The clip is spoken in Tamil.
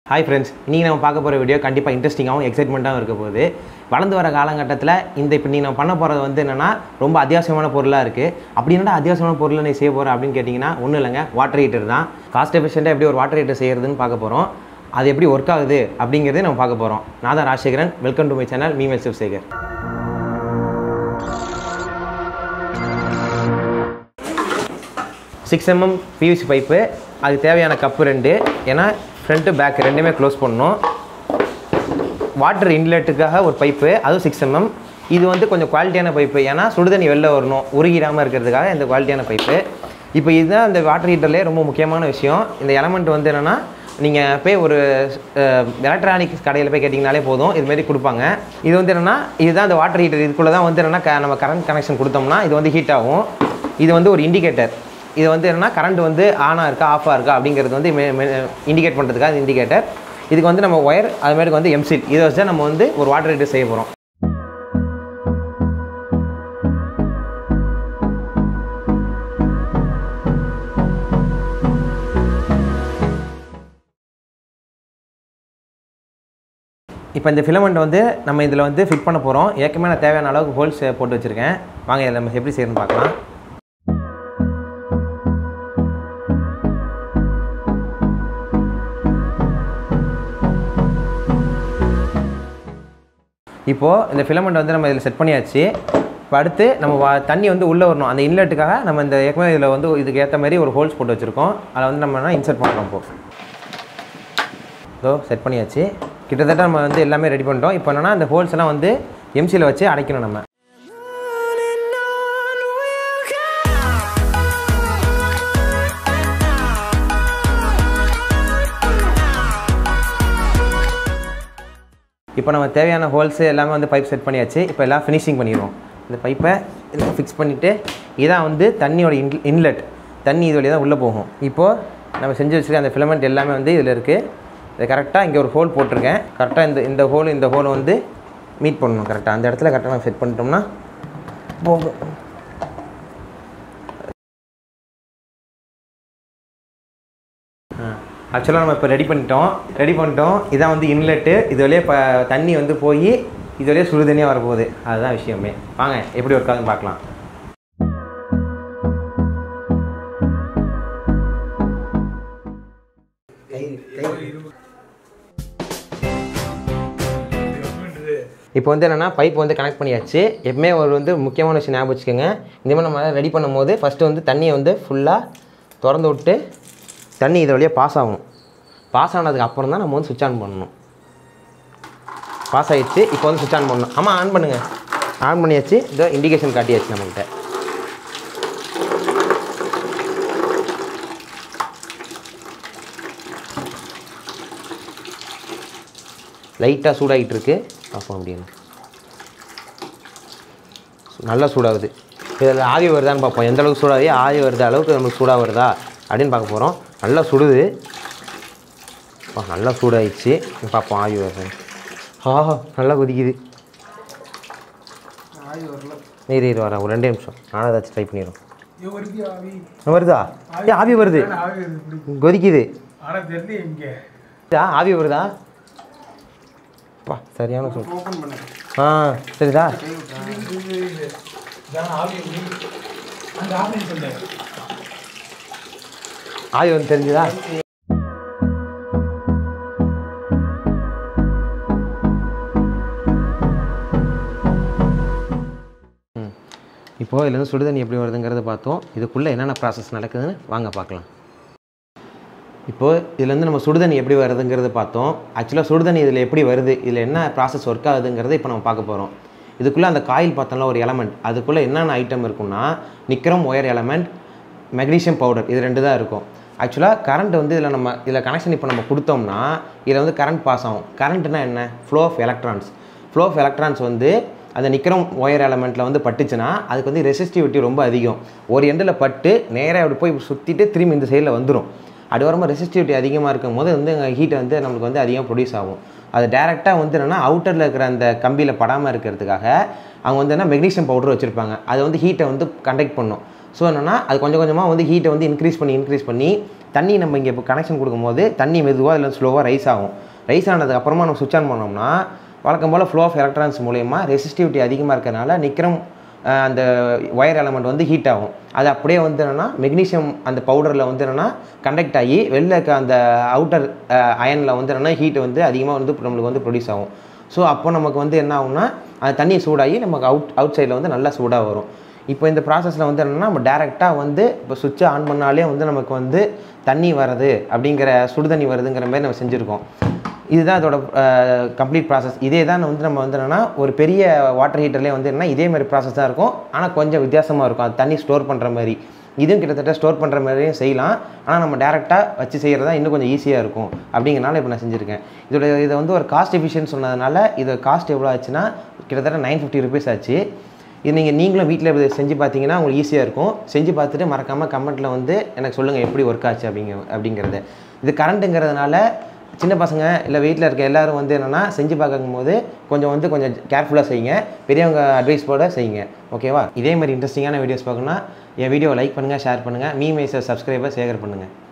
ஹாய் ஃப்ரெண்ட்ஸ் இன்றைக்கி நம்ம பார்க்க போகிற வீடியோ கண்டிப்பாக இன்ட்ரெஸ்டிங்காகவும் எக்ஸைட்மெண்ட்டாகவும் இருக்க போகுது வளர்ந்து வர காலகட்டத்தில் இந்த இப்போ நீ நம்ம பண்ண போகிறது வந்து என்னென்னா ரொம்ப அத்தியாவசியமான பொருளாக இருக்குது அப்படி என்னடா அத்தியாவசியமான பொருளை நீ செய்ய போகிற அப்படின்னு கேட்டிங்கன்னா ஒன்றும் இல்லைங்க வாட்டர் ஹீட்டர் தான் காஸ்ட் எஃபிஷியண்ட்டாக எப்படி ஒரு வாட்டர் ஹீட்டர் செய்கிறதுன்னு பார்க்க போகிறோம் அது எப்படி ஒர்க் ஆகுது அப்படிங்கிறதே நம்ம பார்க்க போகிறோம் நான் தான் Rajasekaran welcome to my channel மீமெல் Sivasekar six mm PVC pipe அதுக்கு தேவையான கப்பு ரெண்டு ஏன்னா ஃப்ரண்ட்டு பேக் ரெண்டுமே க்ளோஸ் பண்ணணும் வாட்டர் இன்லெட்டுக்காக ஒரு பைப்பு அதுவும் சிக்ஸ் எம்எம் இது வந்து கொஞ்சம் குவாலிட்டியான பைப்பு ஏன்னா சுடுதண்ணி வெளில வரணும் உருகிடாமல் இருக்கிறதுக்காக இந்த குவாலிட்டியான பைப்பு இப்போ இதுதான் இந்த வாட்டர் ஹீட்டர்லேயே ரொம்ப முக்கியமான விஷயம் இந்த எலமெண்ட் வந்து என்னென்னா நீங்கள் போய் ஒரு எலக்ட்ரானிக்ஸ் கடையில் போய் கேட்டிங்கனாலே போதும் இதுமாரி கொடுப்பாங்க இது வந்து என்னென்னா இதுதான் இந்த வாட்டர் ஹீட்டர் இதுக்குள்ளே தான் வந்து என்னென்னா க நம்ம கரண்ட் கனெக்ஷன் கொடுத்தோம்னா இது வந்து ஹீட் ஆகும் இது வந்து ஒரு இண்டிகேட்டர் இது வந்து என்னென்னா கரண்ட் வந்து ஆனாக இருக்கா ஆஃபாக இருக்கா அப்படிங்கிறது வந்து இண்டிகேட் பண்ணுறதுக்காக இண்டிகேட்டர் இதுக்கு வந்து நம்ம ஒயர் அது மாதிரி வந்து எம்சில் இதை வச்சு தான் நம்ம வந்து ஒரு வாட்டர் ஹீட்டர் செய்ய போகிறோம் இப்போ இந்த ஃபிலமெண்ட் வந்து நம்ம இதில் வந்து ஃபிட் பண்ண போகிறோம் ஏற்கனவே நான் தேவையான அளவுக்கு ஹோல்ஸ் போட்டு வச்சுருக்கேன் வாங்க இதில் நம்ம எப்படி செய்யணும்னு பார்க்கலாம் இப்போது இந்த ஃபிலமெண்ட் வந்து நம்ம இதில் செட் பண்ணியாச்சு இப்போ அடுத்து நம்ம வா தண்ணி வந்து உள்ளே வரணும் அந்த இன்லெட்டுக்காக நம்ம இந்த ஏற்கனவே இதில் வந்து இதுக்கு ஏற்ற மாதிரி ஒரு ஹோல்ஸ் போட்டு வச்சுருக்கோம் அதை வந்து நம்ம என்ன இன்சர்ட் பண்ணுறோம் இப்போ இதோ செட் பண்ணியாச்சு கிட்டத்தட்ட நம்ம வந்து எல்லாமே ரெடி பண்ணிட்டோம் இப்போ என்னென்னா இந்த ஹோல்ஸ் எல்லாம் வந்து எம்சியில் வச்சு அடைக்கணும் நம்ம இப்போ நம்ம தேவையான ஹோல்ஸு எல்லாமே வந்து பைப் செட் பண்ணியாச்சு இப்போ எல்லாம் ஃபினிஷிங் பண்ணிடுவோம் இந்த பைப்பை இதில் ஃபிக்ஸ் பண்ணிவிட்டு இதான் வந்து தண்ணியோட இன் இன்லெட் தண்ணி இது வழியாக தான் உள்ளே போகும் இப்போது நம்ம செஞ்சு வச்சுருக்க அந்த ஃபிலமெண்ட் எல்லாமே வந்து இதில் இருக்குது இது கரெக்டாக இங்கே ஒரு ஹோல் போட்டிருக்கேன் கரெக்டாக இந்த இந்த ஹோல் இந்த ஹோலை வந்து மீட் பண்ணணும் கரெக்டாக அந்த இடத்துல கரெக்டாக நம்ம செட் பண்ணிட்டோம்னா போகும் ஆக்சுவலாக நம்ம இப்போ ரெடி பண்ணிட்டோம் ரெடி பண்ணிட்டோம் இதான் வந்து இன்லெட்டு இது வழியே இப்போ தண்ணி வந்து போய் இது வழியே சுடு தண்ணியாக வரப்போகுது அதுதான் விஷயமே வாங்க எப்படி ஒர்க் ஆகுதுன்னு பார்க்கலாம் இப்போ வந்து என்னென்னா பைப் வந்து கனெக்ட் பண்ணியாச்சு எப்பவுமே ஒரு வந்து முக்கியமான விஷயம் ஞாபகம் வச்சுக்கோங்க இந்த மாதிரி நம்ம ரெடி பண்ணும்போது ஃபஸ்ட்டு வந்து தண்ணியை வந்து ஃபுல்லாக திறந்து விட்டு தண்ணி இது வழியாக பாஸ் ஆகும் பாஸ் ஆனதுக்கு அப்புறம் தான் நம்ம வந்து சுவிட்ச் ஆன் பண்ணணும் பாஸ் ஆகிடுச்சு இப்போ வந்து சுவிட்ச் ஆன் பண்ணணும் ஆமாம் ஆன் பண்ணுங்கள் ஆன் பண்ணியாச்சு இதோ இண்டிகேஷன் காட்டியாச்சு நம்மக்கிட்ட லைட்டாக சூடாகிட்டு இருக்கு பார்ப்போம் அப்படின்னு நல்லா சூடாகுது இதில் ஆவி வருதான்னு பார்ப்போம் எந்த அளவுக்கு சூடாகி ஆவி வருத அளவுக்கு நம்மளுக்கு சூடாக வருதா அப்படின்னு பார்க்க போகிறோம் நல்லா சுடுது அப்பா நல்லா சூடாயிடுச்சு பார்ப்போம் ஆவி வருது ஆஹா நல்லா கொதிக்குது நீர் நீர் வரேன் ஒரு ரெண்டே நிமிஷம் நானும் ஏதாச்சும் ட்ரை பண்ணிடுறோம் வருதா ஏ ஆவி வருது கொதிக்குது ஆனா தெரியல இங்க இதா, ஆவி வருதா அப்பா சரியான சூடு ஓபன் பண்ணு ஆ சரிதா இதான் ஆவி அந்த ஆவி சொல்லு ஆவி வந்து தெரிஞ்சுதா ம். இப்போது இதுலேருந்து சுடுதண்ணி எப்படி வருதுங்கிறத பார்த்தோம் இதுக்குள்ளே என்னென்ன ப்ராசஸ் நடக்குதுன்னு வாங்க பார்க்கலாம் இப்போது இதுலேருந்து நம்ம சுடுதண்ணி எப்படி வருதுங்கிறத பார்த்தோம் ஆக்சுவலாக சுடுதண்ணி இதில் எப்படி வருது இதில் என்ன ப்ராசஸ் ஒர்க் ஆகுதுங்கிறத இப்போ நம்ம பார்க்க போகிறோம் இதுக்குள்ளே அந்த காயில் பார்த்தோம்ல ஒரு எலமெண்ட் அதுக்குள்ளே என்னென்ன ஐட்டம் இருக்குன்னா nichrome wire element magnesium powder இது ரெண்டு தான் இருக்கும் ஆக்சுவலாக கரண்ட் வந்து இதில் நம்ம இதில் கனெக்ஷன் இப்போ நம்ம கொடுத்தோம்னா இதில் வந்து கரண்ட் பாஸ் ஆகும் கரண்ட்னா என்ன flow of electrons flow of electrons வந்து அந்த நிக்ரம் ஒயர் எலமெண்ட்டில் வந்து பட்டுச்சுன்னா அதுக்கு வந்து ரெசிஸ்டிவிட்டி ரொம்ப அதிகம் ஒரு எண்டில் பட்டு நேராக அப்படி போய் சுற்றிட்டு திரும்பி இந்த சைடில் வந்துடும் அது வரும்போது ரெசிஸ்டிவிட்டி அதிகமாக இருக்கும் போது வந்து ஹீட் வந்து நம்மளுக்கு வந்து அதிகமாக ப்ரொடியூஸ் ஆகும் அது டேரெக்டாக வந்து என்னென்னா அவுட்டரில் இருக்கிற அந்த கம்பியில் படாமல் இருக்கிறதுக்காக அவங்க வந்து என்ன மெக்னீஷியம் பவுடர் வச்சுருப்பாங்க அது வந்து ஹீட்டை வந்து கண்டக்ட் பண்ணும் ஸோ என்னென்னா அது கொஞ்சம் கொஞ்சமாக வந்து ஹீட்டை வந்து இன்க்ரீஸ் பண்ணி இன்க்ரீஸ் பண்ணி தண்ணி நம்ம இங்கே இப்போ கனெக்ஷன் கொடுக்கும்போது தண்ணி மெதுவாக இல்லை ஸ்லோவாக ரைஸ் ஆகும் ரைஸ் ஆனதுக்கு அப்புறமா நம்ம சுவிட்ச் ஆன் பண்ணோம்னா வழக்கம் போல் ஃப்ளோ ஆஃப் எலக்ட்ரான்ஸ் மூலயமா ரெசிஸ்டிவிட்டி அதிகமாக இருக்கிறனால நிற்கிறோம் அந்த ஒயர் எலமெண்ட் வந்து ஹீட் ஆகும் அது அப்படியே வந்து என்னென்னா மெக்னீஷியம் அந்த பவுடரில் வந்து என்னென்னா கண்டக்ட் ஆகி வெளில இருக்க அந்த அவுட்டர் அயனில் வந்து என்னென்னா ஹீட் வந்து அதிகமாக வந்து நம்மளுக்கு வந்து ப்ரொடியூஸ் ஆகும் ஸோ அப்போ நமக்கு வந்து என்ன ஆகும்னா அந்த தண்ணி சூடாகி நமக்கு அவுட் அவுட் சைடில் வந்து நல்லா சூடாக வரும் இப்போ இந்த ப்ராசஸில் வந்து என்னென்னா நம்ம டேரெக்டாக வந்து இப்போ சுவிட்சை ஆன் பண்ணாலே வந்து நமக்கு வந்து தண்ணி வருது அப்படிங்கிற சுடு தண்ணி வருதுங்கிற மாதிரி நம்ம செஞ்சுருக்கோம் இதுதான் இதோட கம்ப்ளீட் ப்ராசஸ் இதே தான் வந்து நம்ம வந்து என்னென்னா ஒரு பெரிய வாட்டர் ஹீட்டர்லேயே வந்து என்னன்னா இதே மாதிரி ப்ராசஸ் தான் இருக்கும் ஆனால் கொஞ்சம் வித்தியாசமாக இருக்கும் அது தண்ணி ஸ்டோர் பண்ணுற மாதிரி இதுவும் கிட்டத்தட்ட ஸ்டோர் பண்ணுற மாதிரியும் செய்யலாம் ஆனால் நம்ம டேரெக்டாக வச்சு செய்கிறதா இன்னும் கொஞ்சம் ஈஸியாக இருக்கும் அப்படிங்கிறனால இப்போ நான் செஞ்சுருக்கேன் இதோட இதை வந்து ஒரு காஸ்ட் எஃபிஷியன்ட் சொன்னதுனால இது காஸ்ட் எவ்வளோ ஆச்சுன்னா கிட்டத்தட்ட நைன் ஃபிஃப்டி ருபீஸ் ஆச்சு இது நீங்கள் நீங்களும் வீட்டில் இப்படி செஞ்சு பார்த்தீங்கன்னா உங்களுக்கு ஈஸியாக இருக்கும் செஞ்சு பார்த்துட்டு மறக்காமல் கமெண்ட்டில் வந்து எனக்கு சொல்லுங்கள் எப்படி ஒர்க் ஆச்சு அப்படிங்க அப்படிங்கிறத இது கரண்ட்டுங்கிறதுனால சின்ன பசங்க இல்லை வீட்டில் இருக்க எல்லாரும் வந்து என்னென்னா செஞ்சு பார்க்கும் போது கொஞ்சம் வந்து கொஞ்சம் கேர்ஃபுல்லாக செய்யுங்க பெரியவங்க அட்வைஸ் போட செய்யுங்க ஓகேவா இதே மாதிரி இன்ட்ரெஸ்டிங்கான வீடியோஸ் பார்க்கணுன்னா என் வீடியோவை லைக் பண்ணுங்கள் ஷேர் பண்ணுங்கள் மீ மைசர் சப்ஸ்கிரைபர் சேகர் பண்ணுங்கள்